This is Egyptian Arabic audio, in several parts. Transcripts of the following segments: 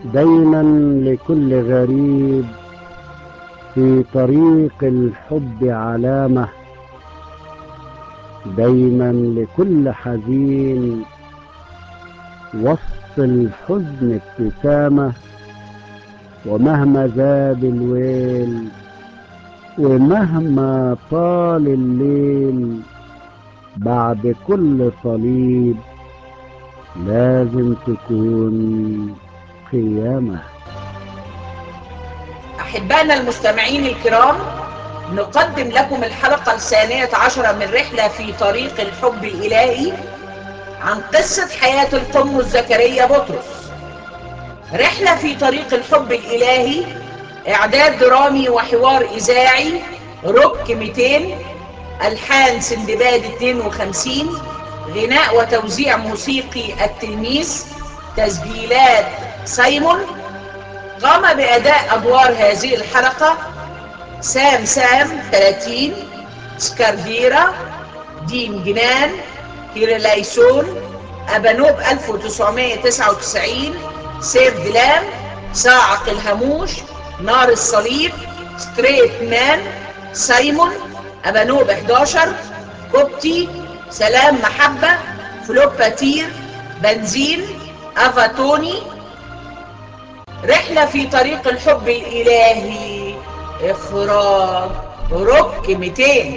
دايما لكل غريب في طريق الحب علامة دايما لكل حزين وسط الحزن ابتسامة ومهما زاد الويل ومهما طال الليل بعد كل صليب لازم تكون قيامة أحبائنا المستمعين الكرام نقدم لكم الحلقة الثانية عشرة من رحلة في طريق الحب الإلهي عن قصة حياة القمص زكريا بطرس رحلة في طريق الحب الإلهي إعداد درامي وحوار إذاعي روك 200 ألحان سندباد 52 غناء وتوزيع موسيقي التلميذ تسجيلات سايمون قام بأداء أدوار هذه الحلقة سام سام 30 سكارفيرا دين جنان كيرلايسون أبانوب 1999 سيف دلام صاعق الهاموش نار الصليب ستريت مان سايمون أبانوب 11 كوبتي سلام محبة فلوباتير بنزين أفاتوني رحلة في طريق الحب الإلهي إخراج روك 200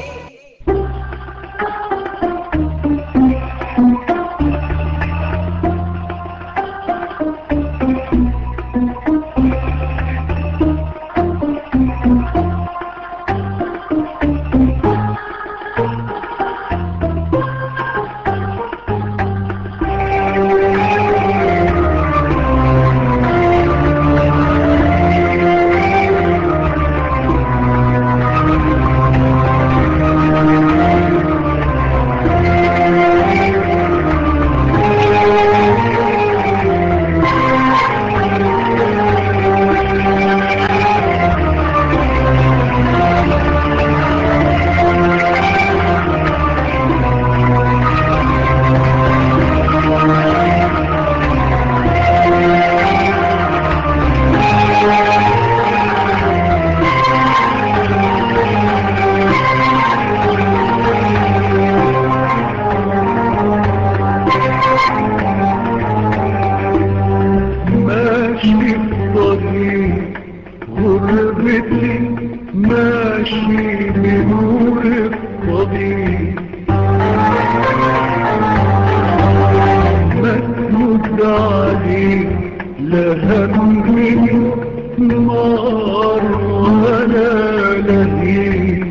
ماشي الطريق غربتي ماشي بنور الطريق مسند عليك لا همي نار ولا لهيب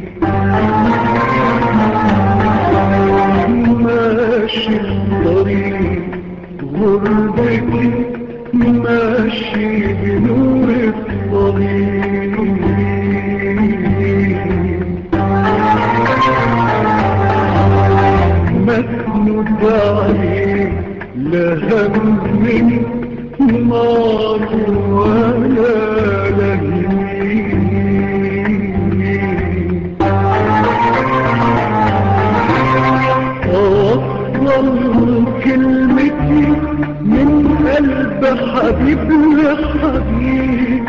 ماشي الطريق غربتي ماشي بنور الطريق مسند عليك لا همي نار ولا لهيب أوصل كلمتي من قلب حبيب لحبيب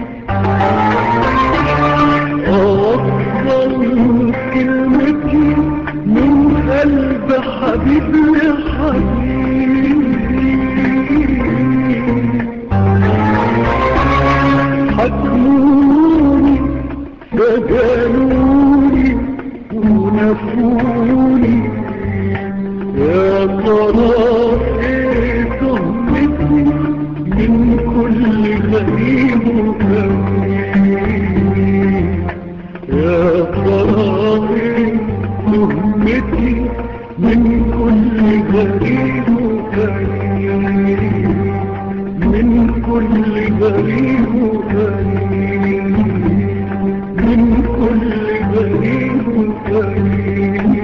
أوصل كلمتي من قلب حبيب لحبيب حكموني فجالوني ونفوني يا ترى ايه تهمتني من كل غريب وكريم يا ترى ايه تهمتني من كل غريب وكريم من كل غريب وكريم من كل غريب وكريم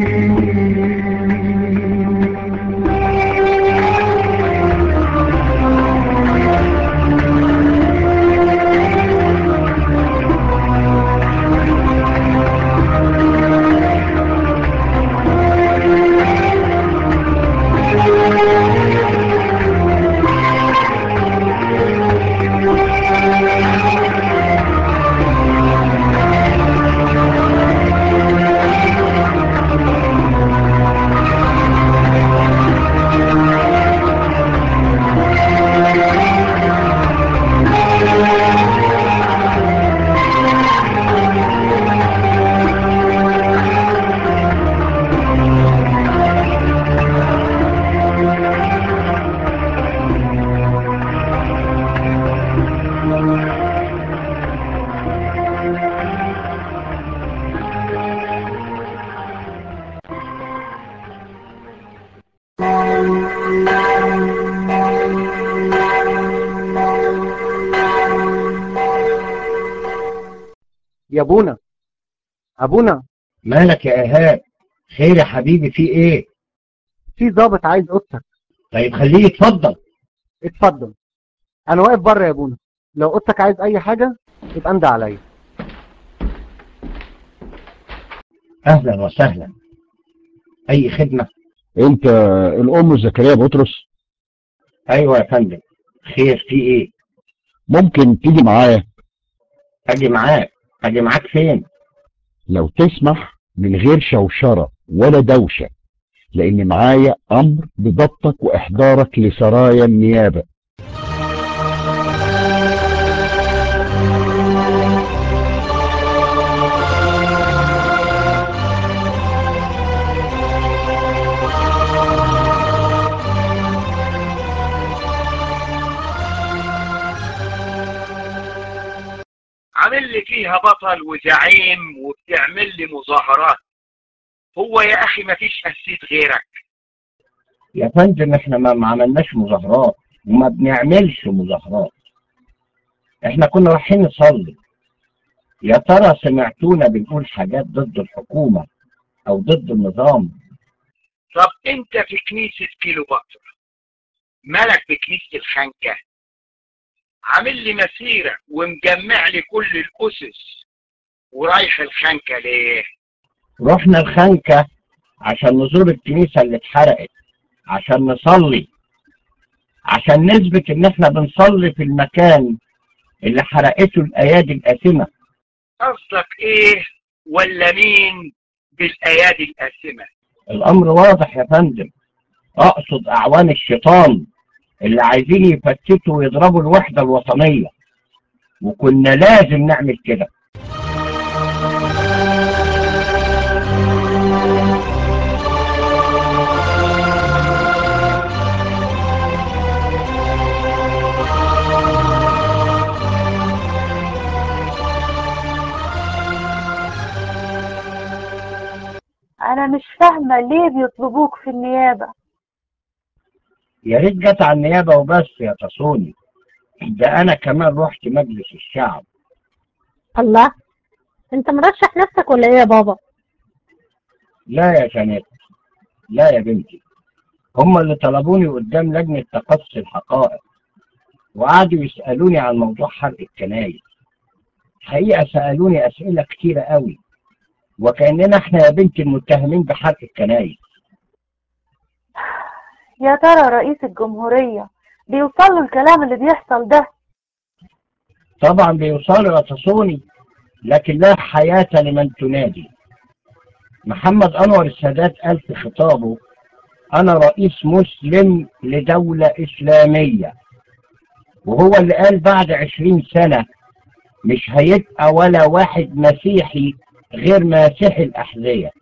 يا ابونا ابونا مالك يا ايهاب خير يا حبيبي في ايه في ضابط عايز اوضتك طيب خليه يتفضل اتفضل انا واقف بره يا ابونا لو اوضتك عايز اي حاجه يبقى انده عليا اهلا وسهلا اي خدمه انت الام زكريا بطرس ايوه يا فندم خير في ايه ممكن تيجي معايا اجي معاك اجي معاك فين لو تسمح من غير شوشرة ولا دوشة لان معايا امر بضبطك واحضارك لسرايا النيابة عامل لي فيها بطل وزعيم وبتعمل لي مظاهرات هو يا اخي ما فيش اسيد غيرك يا فندم احنا ما ما عملناش مظاهرات وما بنعملش مظاهرات احنا كنا رايحين نصلي يا ترى سمعتونا بنقول حاجات ضد الحكومة او ضد النظام طب انت في كنيسة كيلوباترا مالك بكنيسة الخنكة عامل لي مسيرة ومجمع لي كل الأسس ورايح الخنكة ليه رحنا الخنكة عشان نزور الكنيسة اللي اتحرقت عشان نصلي عشان نثبت ان احنا بنصلي في المكان اللي حرقته الايادي الآثمة قصدك ايه ولا مين بالايادي الآثمة الامر واضح يا فندم اقصد اعوان الشيطان اللي عايزين يفتتوا ويضربوا الوحدة الوطنية وكنا لازم نعمل كده أنا مش فاهمة ليه بيطلبوك في النيابة يا ريت جت على النيابة وبس يا تصوني ده انا كمان رحت مجلس الشعب الله انت مرشح نفسك ولا ايه يا بابا لا يا جنات لا يا بنتي هم اللي طلبوني قدام لجنة تقصي الحقائق وقعدوا يسألوني عن موضوع حرق الكنايس حقيقة سألوني أسئلة كتيرة قوي وكأننا احنا يا بنتي المتهمين بحرق الكنايس يا ترى رئيس الجمهورية بيوصل له الكلام اللي بيحصل ده طبعا بيوصلوا يا تصوني لكن لا حياة لمن تنادي محمد أنور السادات قال في خطابه أنا رئيس مسلم لدولة إسلامية وهو اللي قال بعد عشرين سنة مش هيبقى ولا واحد مسيحي غير ماسحي الأحذية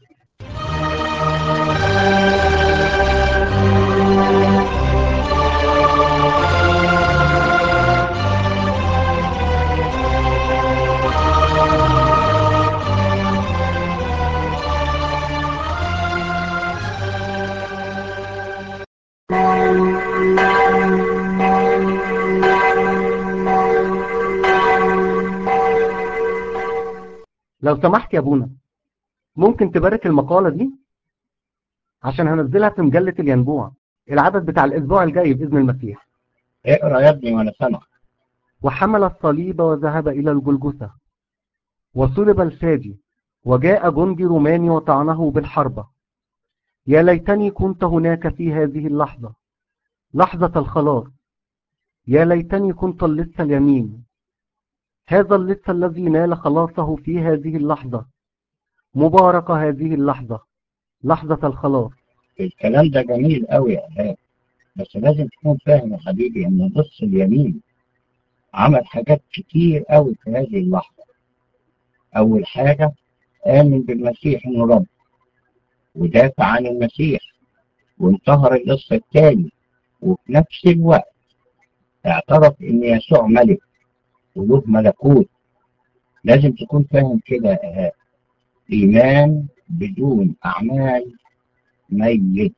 لو سمحت يا ابونا ممكن تبارك المقالة دي عشان هنزلها في مجلة الينبوع العدد بتاع الاسبوع الجاي باذن المسيح اقرا يا ابني وأنا سامع وحمل الصليب وذهب إلى الجلجثة وصلب الفادي وجاء جندي روماني وطعنه بالحربة يا ليتني كنت هناك في هذه اللحظة لحظة الخلاص يا ليتني كنت اللص اليمين هذا اللص الذي نال خلاصه في هذه اللحظة مباركة هذه اللحظة لحظة الخلاص الكلام ده جميل قوي يا إيهاب بس لازم تكون فاهم يا حبيبي ان نص اليمين عمل حاجات كتير قوي في هذه اللحظة اول حاجة امن بالمسيح انه رب ودافع عن المسيح وانتهر اللص الثاني وفي نفس الوقت اعترف ان يسوع ملك وله ملكوت لازم تكون فاهم كده يا إيهاب ايمان بدون اعمال ميت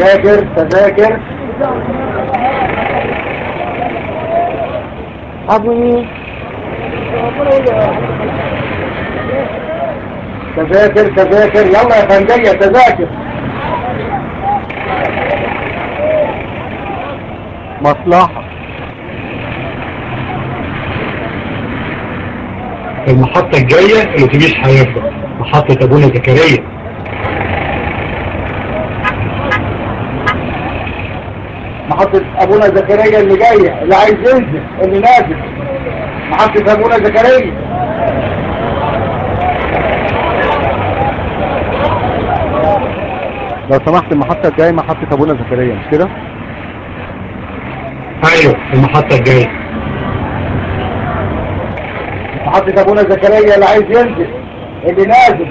تذاكر تذاكر ابو ايه تذاكر تذاكر يلا يا فندية تذاكر مصلحة المحطة الجاية الأتوبيس هيفضل محطة أبونا زكريا محطة أبونا زكريا اللي جاية اللي عايز ينزل اللي نازل محطة أبونا زكريا لو سمحت المحطة الجاية محطة أبونا زكريا مش كده؟ أيوه المحطة الجاية محطة أبونا زكريا اللي عايز ينزل اللي نازل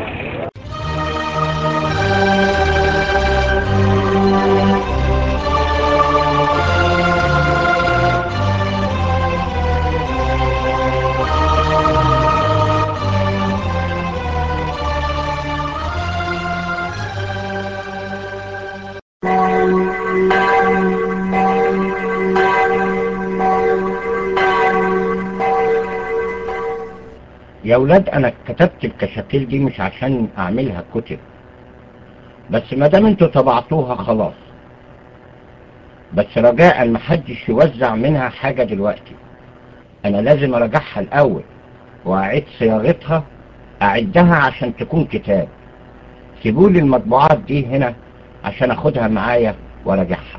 يا ولاد انا كتبت الكشاكيل دي مش عشان اعملها كتب بس ما دام انتوا طبعتوها خلاص بس رجاء محدش يوزع منها حاجة دلوقتي انا لازم اراجعها الاول واعيد صياغتها اعدها عشان تكون كتاب سيبولي المطبوعات دي هنا عشان اخدها معايا وراجعها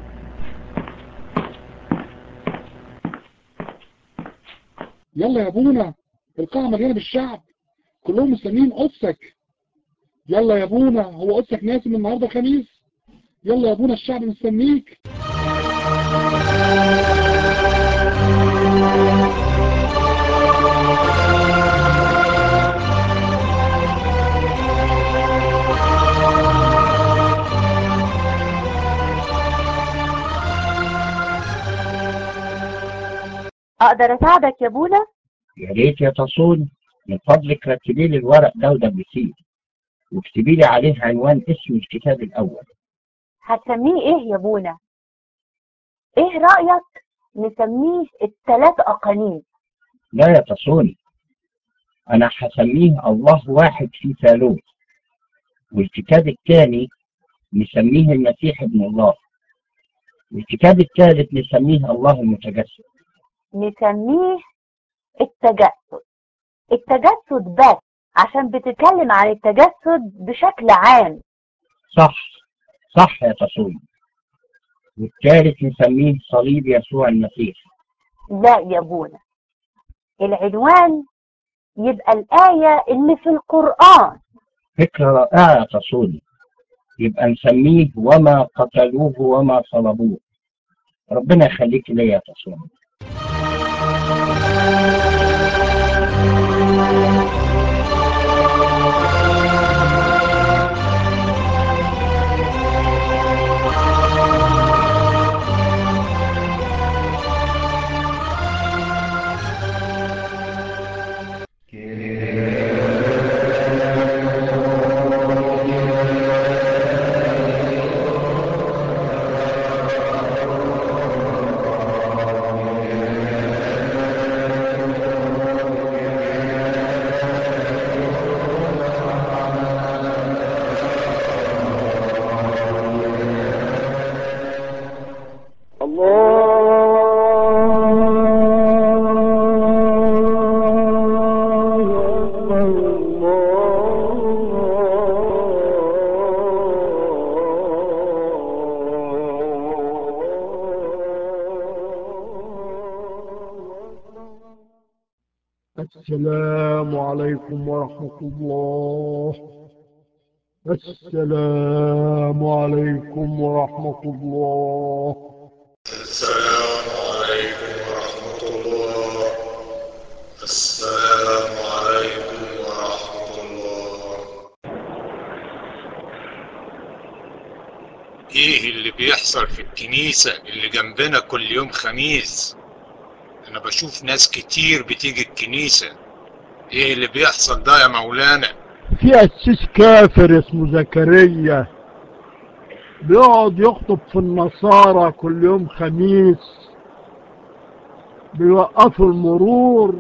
يلا يا ابونا القاعة مليانة بالشعب كلهم مستنيين قدسك يلا يا ابونا هو قدسك ناسم النهارده خميس يلا يا ابونا الشعب مستنيك اقدر اساعدك يا ابونا يا ريت يا تصون من فضلك رتبي لي الورق ده ودبسيه واكتبي لي عليه عنوان اسم الكتاب الاول هتسميه ايه يا ابونا ايه رأيك نسميه التلات اقانيم لا يا تصوني انا هسميه الله واحد في ثالوث والكتاب الثاني نسميه المسيح ابن الله والكتاب الثالث نسميه الله المتجسد نسميه التجسد التجسد بس عشان بتتكلم عن التجسد بشكل عام صح صح يا تصوني والثالث نسميه صليب يسوع المسيح لا يا ابونا العنوان يبقى الآية اللي في القرآن فكرة رائعة يا تصوني يبقى نسميه وما قتلوه وما صلبوه ربنا يخليك ليا يا تصوني السلام عليكم ورحمة الله السلام عليكم ورحمة الله السلام عليكم ورحمة الله السلام عليكم ورحمة الله ايه اللي بيحصل في الكنيسة اللي جنبنا كل يوم خميس انا بشوف ناس كتير بتيجي الكنيسة ايه اللي بيحصل ده يا مولانا في قسيس كافر اسمه زكريا بيقعد يخطب في النصارى كل يوم خميس بيوقفوا المرور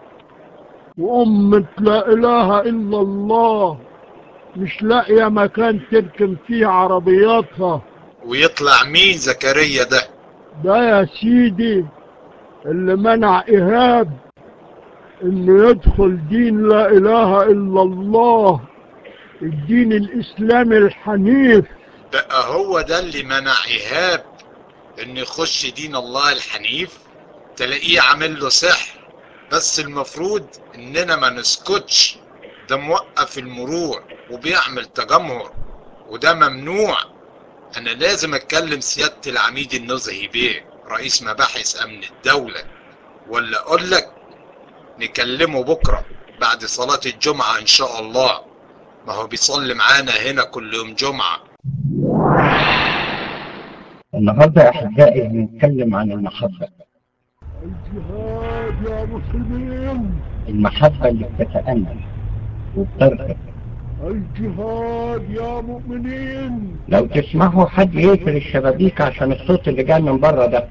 وأمة لا إله إلا الله مش لاقية مكان تركن فيه عربياتها ويطلع مين زكريا ده ده يا سيدي اللي منع إيهاب إنه يدخل دين لا إله إلا الله الدين الإسلامي الحنيف بقى هو ده اللي منع إيهاب إنه يخش دين الله الحنيف تلاقيه عامل له سحر بس المفروض إننا ما نسكتش ده موقف المرور وبيعمل تجمهر وده ممنوع أنا لازم أتكلم سيادة العميد النزهي بيه رئيس مباحث أمن الدولة ولا أقول لك نكلمه بكرة بعد صلاة الجمعة إن شاء الله ما هو بيصلي معانا هنا كل يوم جمعة النهارده يا احبائي هنتكلم عن المحبه الجهاد يا مسلمين المحبه اللي بتتأنى وبترفق الجهاد يا مؤمنين لو تسمحوا حد يقفل الشبابيك عشان الصوت اللي جاي من بره ده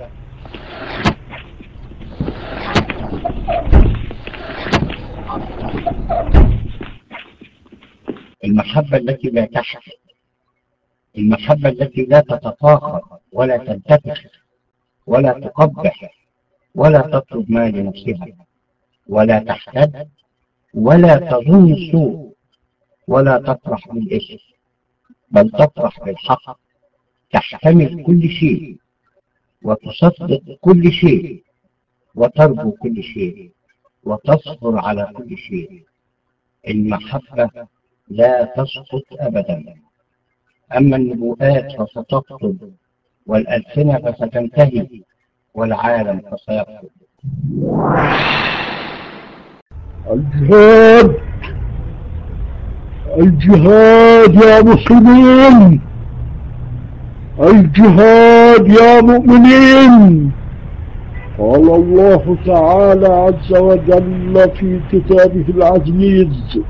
المحبة التي لا تحفظ المحبة التي لا تتفاخر ولا تنتفخ ولا تقبح ولا تطلب ما لنفسها ولا تحتد ولا تظن السوء ولا تفرح بالإثم بل تفرح بالحق تحتمل كل شيء وتصدق كل شيء وترجو كل شيء وتصبر على كل شيء المحبة لا تسقط أبدا أما النبوءات فستبطل والألسنة فستنتهي والعالم فسيبطل الجهاد الجهاد يا مسلمين الجهاد يا مؤمنين قال الله تعالى عز وجل في كتابه العزيز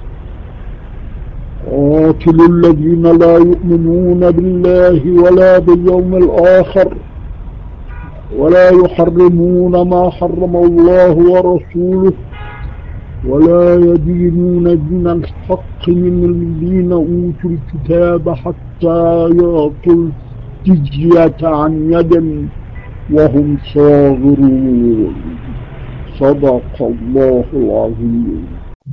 قاتلوا الذين لا يؤمنون بالله ولا باليوم الآخر ولا يحرمون ما حرم الله ورسوله ولا يدينون دين الحق من الذين أوتوا الكتاب حتى يعطوا الجزية عن يد وهم صاغرون صدق الله العظيم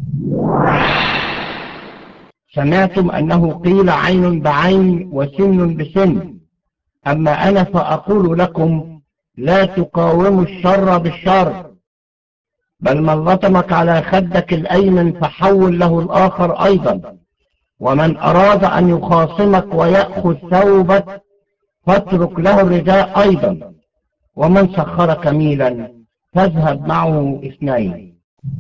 سمعتم أنه قيل عين بعين وسن بسن أما أنا فأقول لكم لا تقاوموا الشر بالشر بل من لطمك على خدك الأيمن فحول له الآخر أيضا ومن أراد أن يخاصمك ويأخذ ثوبك فاترك له الرداء أيضا ومن سخرك ميلا فاذهب معه اثنين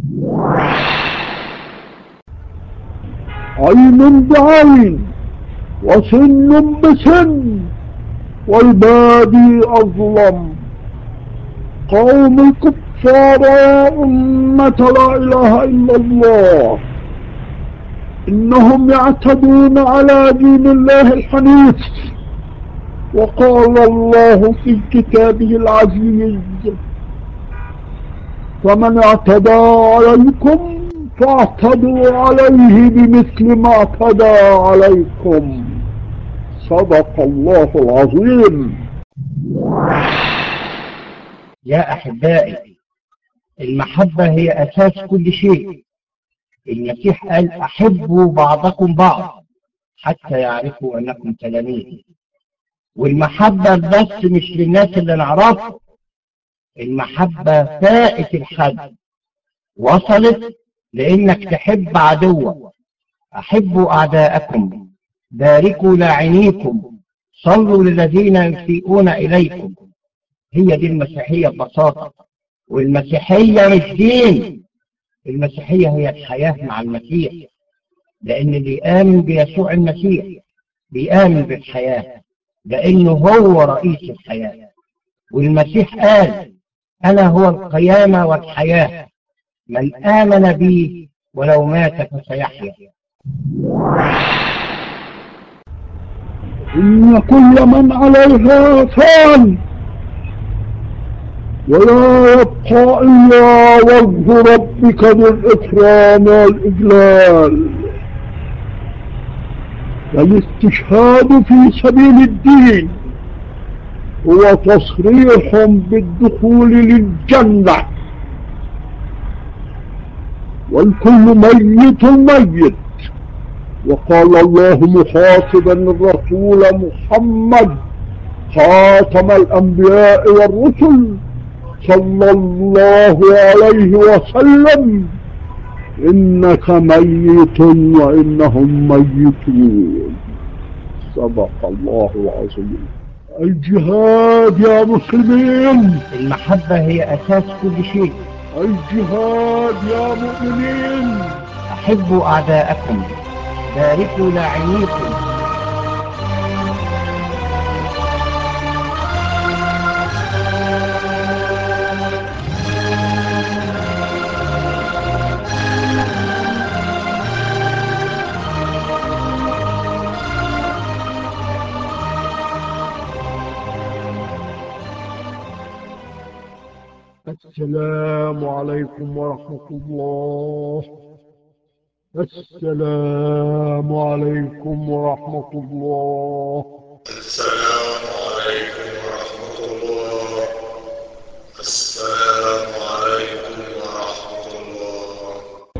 عين بعين وسن بسن والبادي أظلم قوم الكفار يا أمة لا إله إلا الله إنهم يعتدون على دين الله الحنيف وقال الله في كتابه العزيز فمن اعتدى عليكم فاعتدوا عليه بمثل ما اعتدى عليكم صدق الله العظيم يا أحبائي المحبة هي أساس كل شيء المسيح قال أحبوا بعضكم بعض حتى يعرفوا أنكم تلاميذ والمحبة بس مش للناس اللي نعرفه المحبة فائت الحد وصلت لانك تحب عدوك احبوا اعداءكم باركوا لاعنيكم صلوا للذين يسيئون اليكم هي دي المسيحية ببساطة والمسيحية مش دين المسيحية هي الحياة مع المسيح لان اللي آمن بيسوع المسيح بيآمن بالحياة لانه هو رئيس الحياة والمسيح قال انا هو القيامة والحياة من آمن بي ولو مات فسيحيا إن كل من عليها فان ولا يبقى إلا وجه ربك ذو الإكرام والإجلال فالاستشهاد في سبيل الدين هو تصريح بالدخول للجنة والكل ميت ميت وقال الله مخاطبا الرسول محمد خاتم الأنبياء والرسل صلى الله عليه وسلم إنك ميت وإنهم ميتون صدق الله العظيم الجهاد يا مسلمين المحبة هي أساس كل شيء الجهاد يا مؤمنين أحبوا أعداءكم باركوا لاعنيكم السلام عليكم ورحمة الله السلام عليكم ورحمة الله السلام عليكم ورحمة الله السلام عليكم ورحمة الله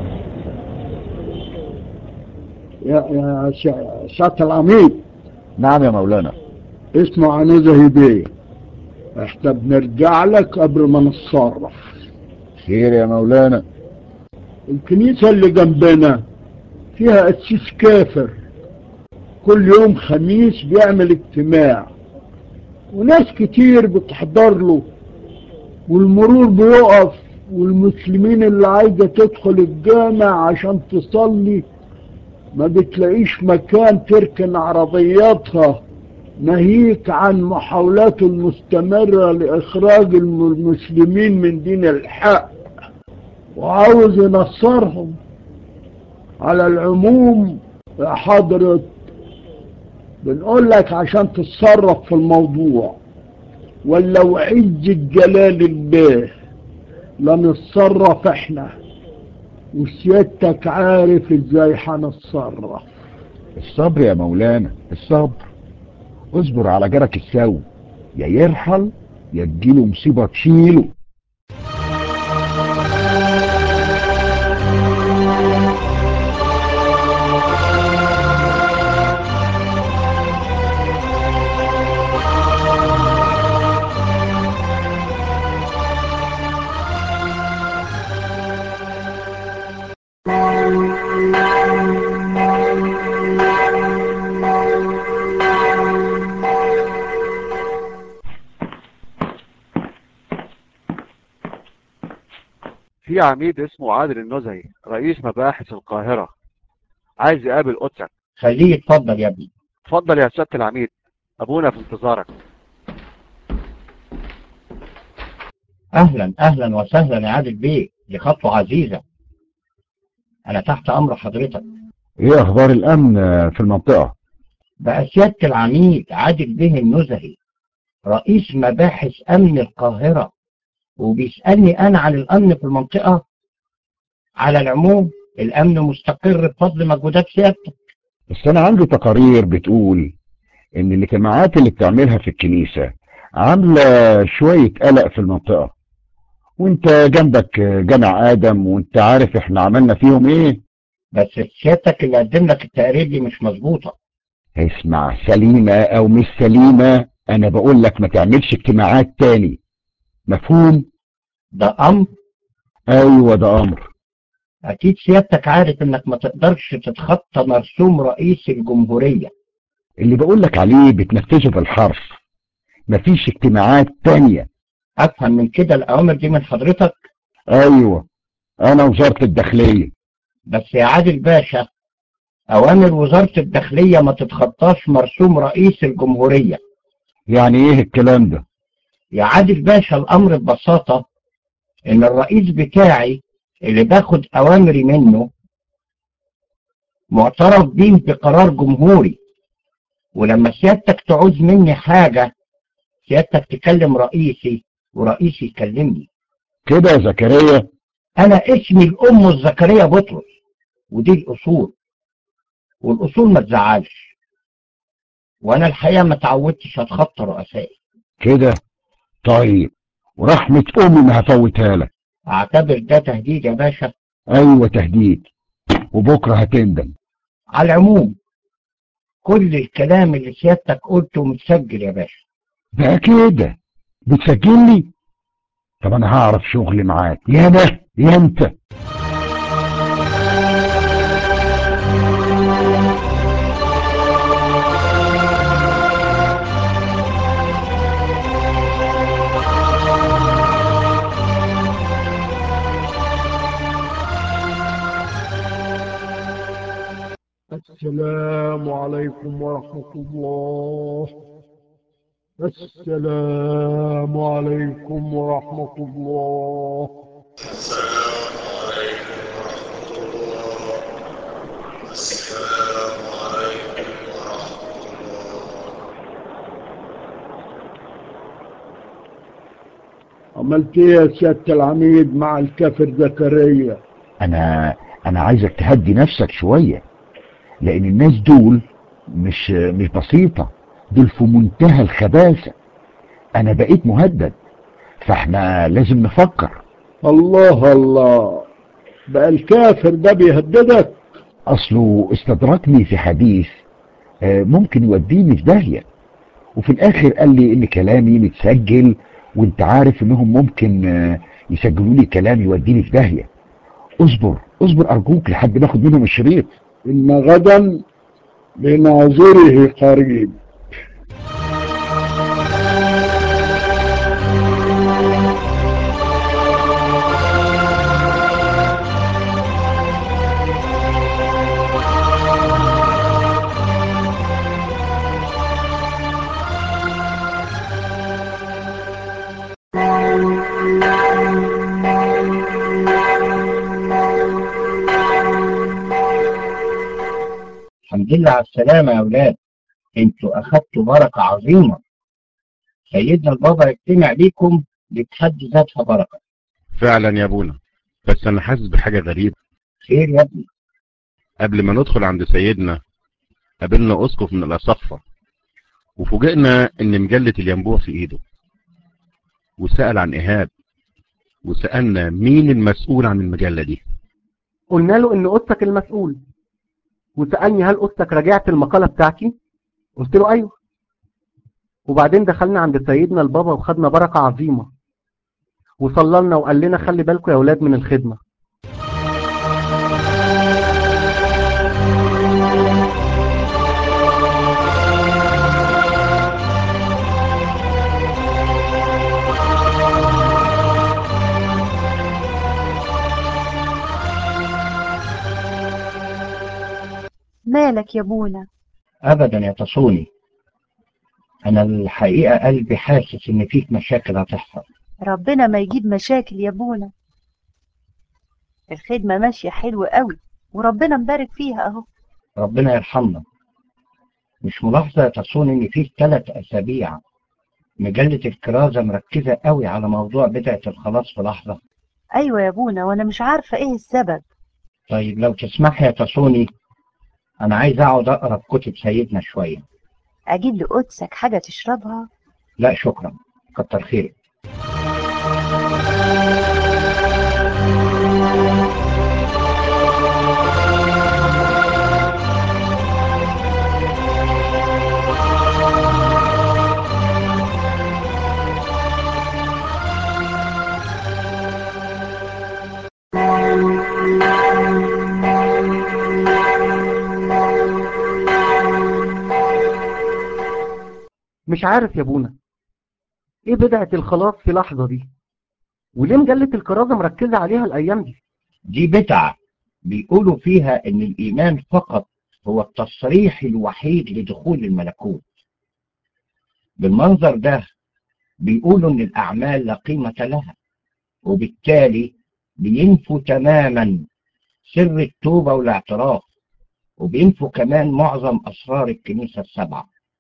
يا يا شا- سعادة العميد نعم يا مولانا اسمع نزهي بيه احنا بنرجع لك قبل ما نتصرف خير يا مولانا الكنيسة اللي جنبنا فيها قسيس كافر كل يوم خميس بيعمل اجتماع وناس كتير بتحضر له والمرور بيقف والمسلمين اللي عايزة تدخل الجامع عشان تصلي ما بتلاقيش مكان تركن عربياتها ناهيك عن محاولاته المستمرة لإخراج الم- المسلمين من دين الحق وعاوز ينصرهم على العموم يا حضرة بنقول لك عشان تتصرف في الموضوع ولا وعزة جلال الله لا نتصرف احنا وسيادتك عارف ازاي هنتصرف الصبر يا مولانا الصبر اصبر على جرك السو يا يرحل يا تجيله مصيبة تشيله في عميد اسمه عادل النزهي رئيس مباحث القاهرة عايز يقابل قدسك خليه يتفضل يا ابني اتفضل يا سيادة العميد ابونا في انتظارك أهلا أهلا وسهلا يا عادل بيه دي خطوة عزيزة أنا تحت أمر حضرتك ايه اخبار الامن في المنطقة بقى سيادة العميد عادل بيه النزهي رئيس مباحث أمن القاهرة وبيسألني أنا عن الأمن في المنطقة على العموم الأمن مستقر بفضل مجهودات سيادتك بس انا عندي تقارير بتقول ان الاجتماعات اللي بتعملها في الكنيسة عاملة شوية قلق في المنطقة وانت جنبك جامع ادم وانت عارف احنا عملنا فيهم ايه بس سيادتك اللي قدم لك التقرير دي مش مظبوطة اسمع سليمة او مش سليمة انا بقول لك ما تعملش اجتماعات تاني مفهوم ده أمر ايوه ده امر أكيد سيادتك عارف إنك ما تقدرش تتخطى مرسوم رئيس الجمهورية اللي بقول لك عليه بتنفذه بالحرف مفيش اجتماعات تانية أفهم من كده الأوامر دي من حضرتك ايوه انا وزارة الداخلية بس يا عادل باشا أوامر وزارة الداخلية ما تتخطاش مرسوم رئيس الجمهورية يعني ايه الكلام ده يا عادل باشا الأمر ببساطة إن الرئيس بتاعي اللي باخد أوامري منه معترف بيه بقرار جمهوري ولما سيادتك تعوز مني حاجة سيادتك تكلم رئيسي ورئيسي يكلمني كده يا زكريا انا اسمي الام الزكريا بطرس ودي الاصول والاصول ما تزعلش وانا الحقيقه ما تعودتش اتخطى رؤسائي كده طيب ورحمة امي ما هفوتها لك اعتبر ده تهديد يا باشا ايوه تهديد وبكرة هتندم على العموم كل الكلام اللي سيادتك قلته متسجل يا باشا ده كده بتسجل لي طب انا هعرف شغلي معاك يا ده يا انت السلام عليكم ورحمة الله السلام عليكم ورحمة الله السلام عليكم ورحمة الله السلام عليكم ورحمة الله عملت ايه يا سيادة العميد مع الكافر زكريا انا انا عايزك تهدي نفسك شوية لان الناس دول مش مش بسيطة دول في منتهى الخباثة انا بقيت مهدد فاحنا لازم نفكر الله الله بقى الكافر ده بيهددك اصله استدركني في حديث آه، ممكن يوديني في داهية وفي الاخر قال لي ان كلامي متسجل وانت عارف انهم ممكن آه، يسجلوا لي كلام يوديني في داهية اصبر اصبر ارجوك لحد ما اخد منهم الشريط إن غدا لناظره قريب الحمد لله على السلامة يا أولاد انتوا أخدتوا بركة عظيمة سيدنا البابا يجتمع بيكم دي بحد ذاتها بركة فعلا يا ابونا بس انا حاسس بحاجة غريبة خير يا ابني قبل ما ندخل عند سيدنا قابلنا اسقف من الاصفة وفوجئنا ان مجلة الينبوع في ايده وسأل عن ايهاب وسألنا مين المسؤول عن المجلة دي قلنا له ان اوضتك المسؤول وسألني هل اوضتك راجعت المقالة بتاعتي قلت له ايوه وبعدين دخلنا عند سيدنا البابا وخدنا بركة عظيمة وصللنا وقال لنا خلي بالكم يا اولاد من الخدمة مالك يا بونا أبدا يا تصوني أنا الحقيقة قلبي حاسس إن فيك مشاكل هتحصل ربنا ما يجيب مشاكل يا بونا الخدمة ماشية حلوة قوي وربنا مبارك فيها اهو ربنا يرحمنا مش ملاحظة يا تصوني إن فيه ثلاث أسابيع مجلة الكرازة مركزة قوي على موضوع بدعة الخلاص في لحظة ايوه يا بونا وانا مش عارفة ايه السبب طيب لو تسمح يا تصوني أنا عايز أقعد أقرأ في كتب سيدنا شوية اجيب لقدسك حاجة تشربها لا شكرا كتر خيرك مش عارف يا بونا ايه بدعة الخلاص في لحظة دي وليه مجلة الكرازة مركزة عليها الايام دي دي بدعة بيقولوا فيها إن الإيمان فقط هو التصريح الوحيد لدخول الملكوت بالمنظر ده بيقولوا إن الأعمال لا قيمة لها وبالتالي بينفوا تماما سر التوبة والاعتراف وبينفوا كمان معظم أسرار الكنيسة السبعة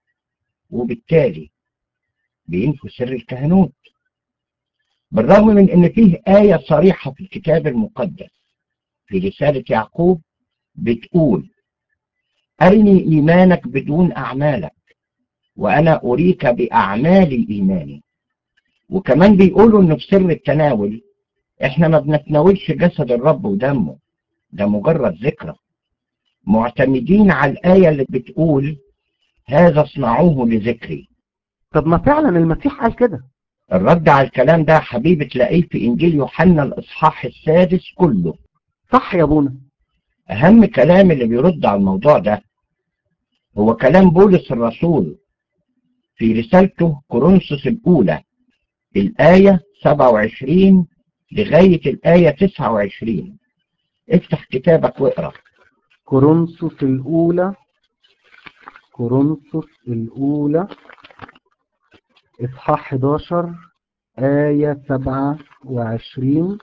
وبالتالي بينفوا سر الكهنوت بالرغم من ان فيه آية صريحة في الكتاب المقدس في رسالة يعقوب بتقول أرني إيمانك بدون أعمالك وأنا أريك بأعمال إيماني وكمان بيقولوا إنه في سر التناول إحنا ما بنتناولش جسد الرب ودمه ده مجرد ذكرى معتمدين على الآية اللي بتقول هذا اصنعوه لذكري طب ما فعلا المسيح قال كده الرد على الكلام ده حبيبي تلاقيه في إنجيل يوحنا الإصحاح السادس كله صح يا ابونا أهم كلام اللي بيرد على الموضوع ده هو كلام بولس الرسول في رسالته كورنثوس الأولى الآية 27 لغاية الآية 29 افتح كتابك واقرأ كورنثوس الأولى كورنثوس الأولى إصحاح 11 آية 27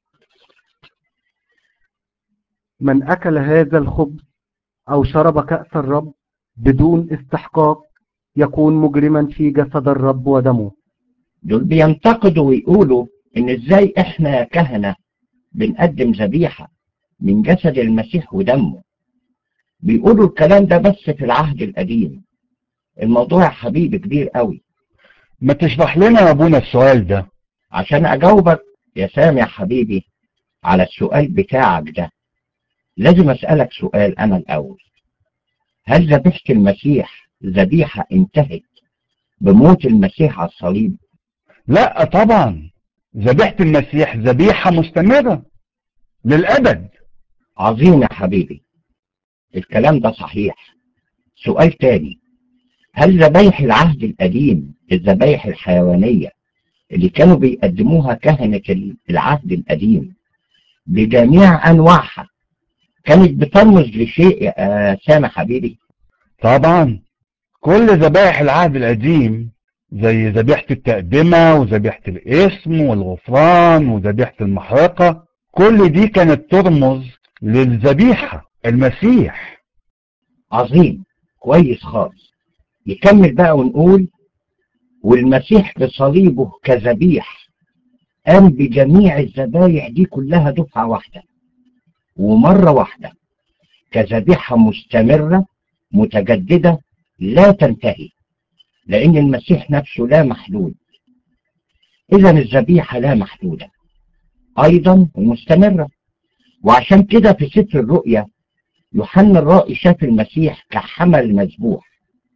من أكل هذا الخبز أو شرب كأس الرب بدون استحقاق يكون مجرما في جسد الرب ودمه دول بينتقدوا ويقولوا إن إزاي إحنا يا كهنة بنقدم ذبيحة من جسد المسيح ودمه بيقولوا الكلام ده بس في العهد القديم الموضوع يا حبيبي كبير قوي ما تشرح لنا يا ابونا السؤال ده عشان أجاوبك يا سامي يا حبيبي على السؤال بتاعك ده لازم أسألك سؤال أنا الأول هل ذبيحة المسيح ذبيحة انتهت بموت المسيح على الصليب لا طبعا ذبيحة المسيح ذبيحة مستمرة للأبد عظيم يا حبيبي الكلام ده صحيح سؤال تاني هل ذبايح العهد القديم الذبايح الحيوانية اللي كانوا بيقدموها كهنة العهد القديم بجميع أنواعها كانت بترمز لشيء يا سامي حبيبي طبعا كل ذبائح العهد القديم زي ذبيحة التقدمة وذبيحة الاسم والغفران وذبيحة المحرقة كل دي كانت ترمز للذبيحة المسيح عظيم كويس خالص نكمل بقى ونقول والمسيح بصليبه كذبيح قام بجميع الذبايح دي كلها دفعة واحدة ومرة واحدة كذبيحة مستمرة متجددة لا تنتهي لأن المسيح نفسه لا محدود إذا الذبيحة لا محدودة أيضا ومستمرة وعشان كده في سفر الرؤيا يوحنا الرائي شاف المسيح كحمل مذبوح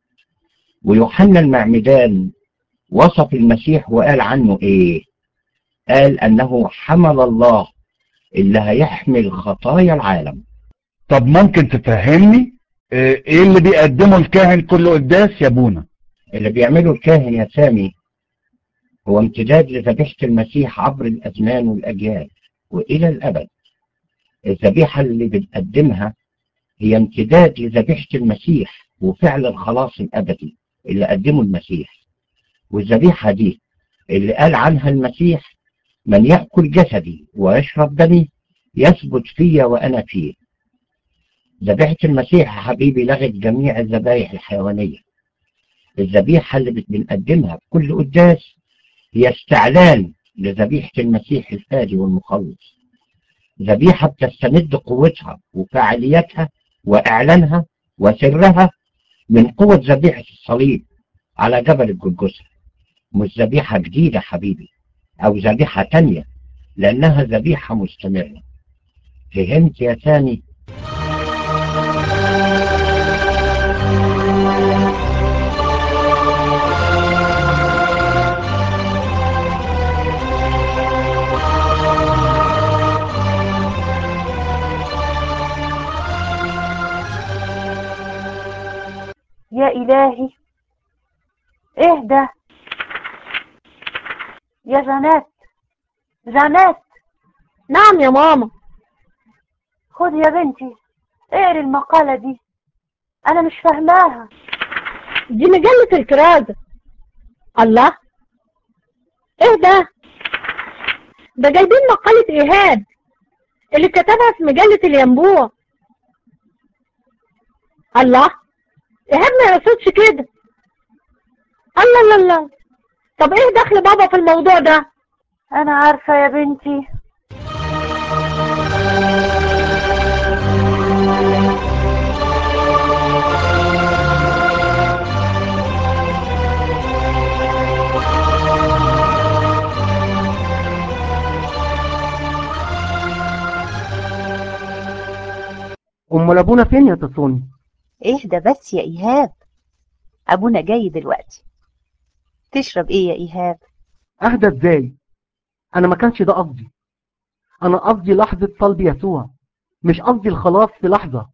ويوحنا المعمدان وصف المسيح وقال عنه ايه قال انه حمل الله اللي هيحمل خطايا العالم طب ممكن تفهمني ايه اللي بيقدمه الكاهن كل قداس يا ابونا اللي بيعمله الكاهن يا سامي هو امتداد لذبيحة المسيح عبر الأزمان والأجيال وإلى الأبد الذبيحة اللي بنقدمها هي امتداد لذبيحة المسيح وفعل الخلاص الأبدي اللي قدمه المسيح والذبيحة دي اللي قال عنها المسيح من يأكل جسدي ويشرب دمي يثبت فيا وأنا فيه ذبيحة المسيح يا حبيبي لغت جميع الذبائح الحيوانية الذبيحة اللي بنقدمها في كل قداس هي استعلان لذبيحة المسيح الفادي والمخلص ذبيحة بتستمد قوتها وفعاليتها وإعلانها وسرها من قوة ذبيحة الصليب على جبل الجلجثة مش ذبيحة جديدة حبيبي أو ذبيحة تانية لأنها ذبيحة مستمرة فهمت يا ثاني يا إلهي إيه ده يا جانات جانات نعم يا ماما خد يا بنتي اقري المقالة دي أنا مش فاهماها دي مجلة الكرازة الله ايه ده ده جايبين مقالة إيهاب اللي كتبها في مجلة الينبوع الله إيهاب ما يقصدش كده الله الله الله طب ايه دخل بابا في الموضوع ده انا عارفة يا بنتي امال ابونا فين يا تصوني اهدى بس يا ايهاب ابونا جاي دلوقتي تشرب ايه يا ايهاب اهدى ازاي انا ما كانش ده قصدي انا قصدي لحظة صلب يسوع مش قصدي الخلاص في لحظة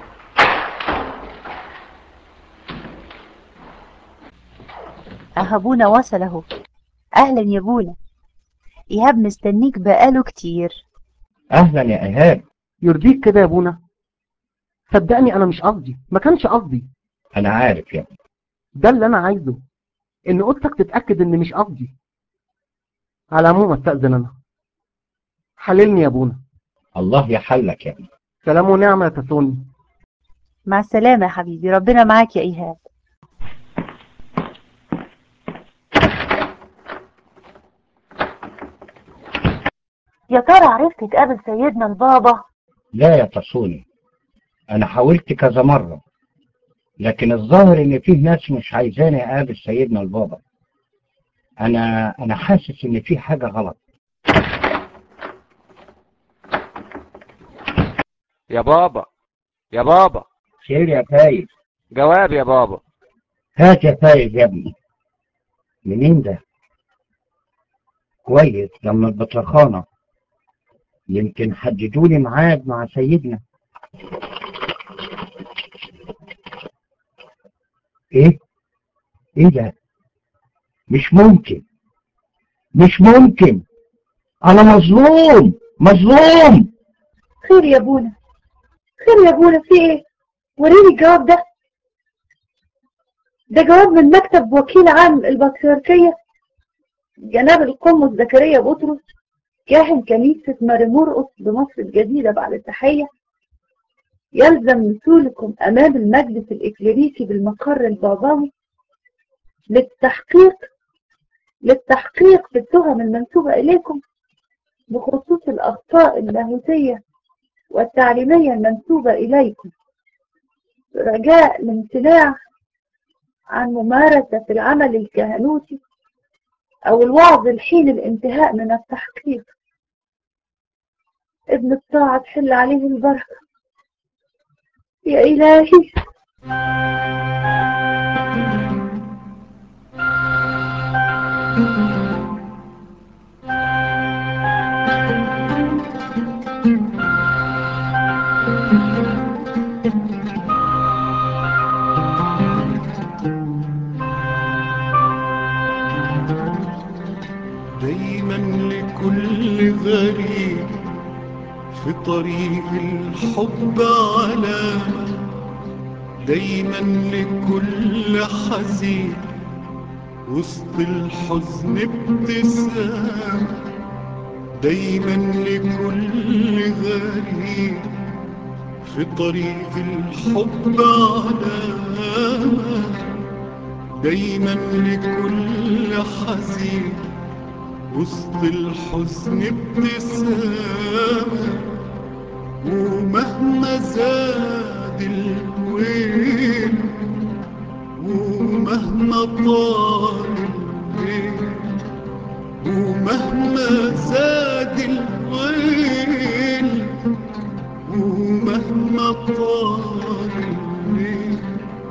اه ابونا وصل اهو اهلا يا ابونا ايهاب مستنيك بقاله كتير اهلا يا ايهاب يرضيك كده يا ابونا صدقني انا مش قصدي ما كانش قصدي انا عارف يا ابني ده اللي انا عايزه ان اوضتك تتاكد ان مش قصدي على العموم استاذن انا حللني يا ابونا الله يحلك يا ابني سلام ونعمه يا تسوني مع السلامة يا حبيبي ربنا معاك يا ايهاب يا ترى عرفت تقابل سيدنا البابا لا يا تصوني انا حاولت كذا مرة لكن الظاهر ان فيه ناس مش عايزاني اقابل سيدنا البابا انا انا حاسس ان في حاجة غلط يا بابا يا بابا خير يا فايز جواب يا بابا هات يا فايز يا ابني منين ده كويس لما البطرخانة يمكن حددولي ميعاد مع سيدنا ايه ايه ده مش ممكن مش ممكن انا مظلوم مظلوم خير يا ابونا خير يا ابونا في ايه وريني الجواب ده ده جواب من مكتب وكيل عام البطريركية جناب القمص زكريا بطرس كاهن كنيسة ماري مرقس بمصر الجديدة بعد التحية يلزم مثولكم أمام المجلس الإكليريكي بالمقر البابوي للتحقيق للتحقيق في التهم المنسوبة إليكم بخصوص الأخطاء اللاهوتية والتعليمية المنسوبة إليكم رجاء الامتناع عن ممارسة العمل الكهنوتي أو الوعظ الحين الانتهاء من التحقيق ابن الطاعة تحل عليه البركة يا إلهي دايما لكل غريب في طريق الحب علامة دايما لكل حزين وسط الحزن ابتسامة دايما لكل غريب في طريق الحب علامة دايما لكل حزين وسط الحزن ابتسامة ومهما زاد الويل ومهما طال الليل ومهما زاد الويل ومهما طال الليل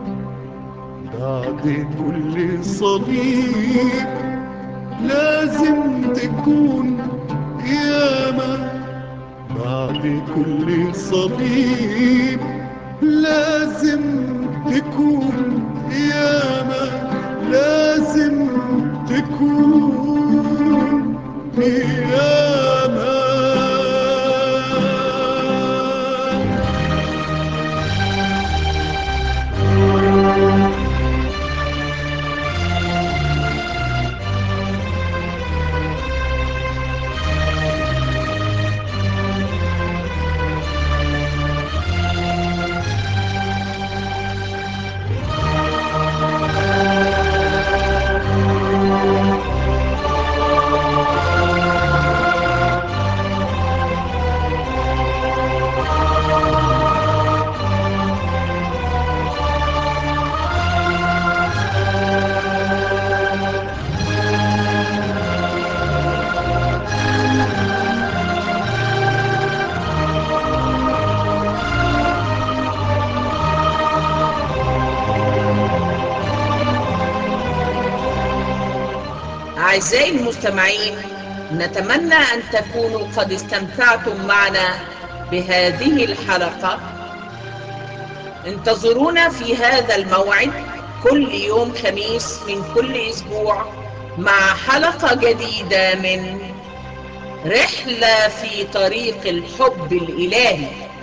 بعد كل صليب لازم تكون قيامة بعد كل صليب لازم تكون قيامة لازم تكون قيامة أعزائي المستمعين نتمنى أن تكونوا قد استمتعتم معنا بهذه الحلقة انتظرونا في هذا الموعد كل يوم خميس من كل أسبوع مع حلقة جديدة من رحلة في طريق الحب الإلهي